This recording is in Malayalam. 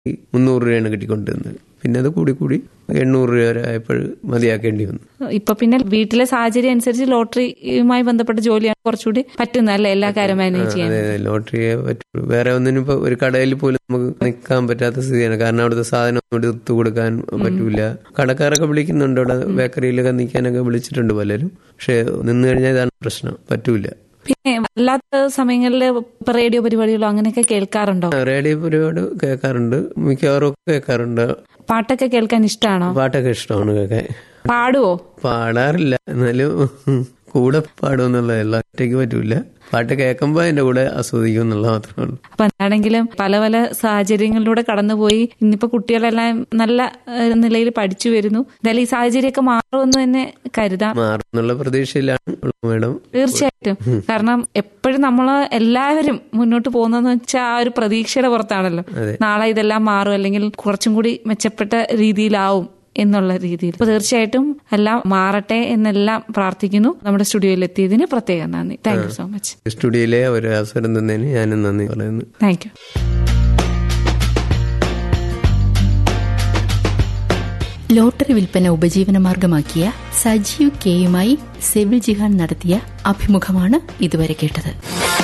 മുന്നൂറ് രൂപയാണ് കിട്ടിക്കൊണ്ടിരുന്നത് പിന്നെ അത് കൂടി കൂടി എണ്ണൂറ് രൂപ വരെ ആയപ്പോൾ മതിയാക്കേണ്ടി വന്നു ഇപ്പൊ പിന്നെ വീട്ടിലെ സാഹചര്യം അനുസരിച്ച് ലോട്ടറിയുമായി ബന്ധപ്പെട്ട ജോലിയാണ് കുറച്ചുകൂടി പറ്റുന്നത് അല്ലേ എല്ലാ കാര്യം മാനേജ് ചെയ്യാൻ അതെ അതെ ലോട്ടറിയെ പറ്റുള്ളൂ വേറെ ഒന്നിനും ഇപ്പൊ ഒരു കടയിൽ പോലും നമുക്ക് നിൽക്കാൻ പറ്റാത്ത സ്ഥിതിയാണ് കാരണം അവിടുത്തെ സാധനം ഒന്നും എടുത്തു കൊടുക്കാൻ പറ്റൂല കടക്കാരൊക്കെ വിളിക്കുന്നുണ്ട് അവിടെ ബേക്കറിയിലൊക്കെ നിൽക്കാനൊക്കെ വിളിച്ചിട്ടുണ്ട് പലരും പക്ഷെ നിന്ന് കഴിഞ്ഞാൽ ഇതാണ് പ്രശ്നം പറ്റൂല പിന്നെ അല്ലാത്ത സമയങ്ങളിൽ ഇപ്പൊ റേഡിയോ പരിപാടികളോ അങ്ങനെയൊക്കെ കേൾക്കാറുണ്ടോ റേഡിയോ പരിപാടി കേൾക്കാറുണ്ട് മിക്കവാറും ഒക്കെ കേൾക്കാറുണ്ട് പാട്ടൊക്കെ കേൾക്കാൻ ഇഷ്ടമാണോ പാട്ടൊക്കെ ഇഷ്ടമാണ് കേൾക്കാൻ പാടുവോ പാടാറില്ല എന്നാലും കൂടെ പാടുമെന്നുള്ളതല്ല ഒറ്റയ്ക്ക് പറ്റൂല പാട്ട് കേൾക്കുമ്പോ അതിന്റെ കൂടെ ആസ്വദിക്കും എന്നുള്ള മാത്രമേ ഉള്ളൂ അപ്പൊ എന്താണെങ്കിലും പല പല സാഹചര്യങ്ങളിലൂടെ കടന്നുപോയി ഇന്നിപ്പോ കുട്ടികളെല്ലാം നല്ല ഏഹ്, നിലയിൽ പഠിച്ചു വരുന്നു എന്തായാലും ഈ സാഹചര്യമൊക്കെ മാറുമെന്ന് തന്നെ കരുതാം മാറുന്നുള്ള പ്രതീക്ഷയിലാണ് മേഡം തീർച്ചയായിട്ടും കാരണം എപ്പോഴും നമ്മൾ എല്ലാവരും മുന്നോട്ട് പോകുന്നതെന്ന് വെച്ചാൽ ആ ഒരു പ്രതീക്ഷയുടെ പുറത്താണല്ലോ അതെ. നാളെ ഇതെല്ലാം മാറും അല്ലെങ്കിൽ കുറച്ചും കൂടി മെച്ചപ്പെട്ട രീതിയിലാവും എന്നുള്ള രീതിയിൽ അപ്പൊ തീർച്ചയായിട്ടും എല്ലാം മാറട്ടെ എന്നെല്ലാം പ്രാർത്ഥിക്കുന്നു നമ്മുടെ സ്റ്റുഡിയോയിൽ എത്തിയതിന് പ്രത്യേകം നന്ദി താങ്ക് യു സോ മച്ച് സ്റ്റുഡിയോയിലെ ഒരു അവസരം തന്നതിന് ഞാനും നന്ദി പറയുന്നു താങ്ക് യു ലോട്ടറി വിൽപ്പന ഉപജീവനമാർഗമാക്കിയ സജീവ് കെയുമായി സെവിൽ ജിഹാൻ നടത്തിയ അഭിമുഖമാണ് ഇതുവരെ കേട്ടത്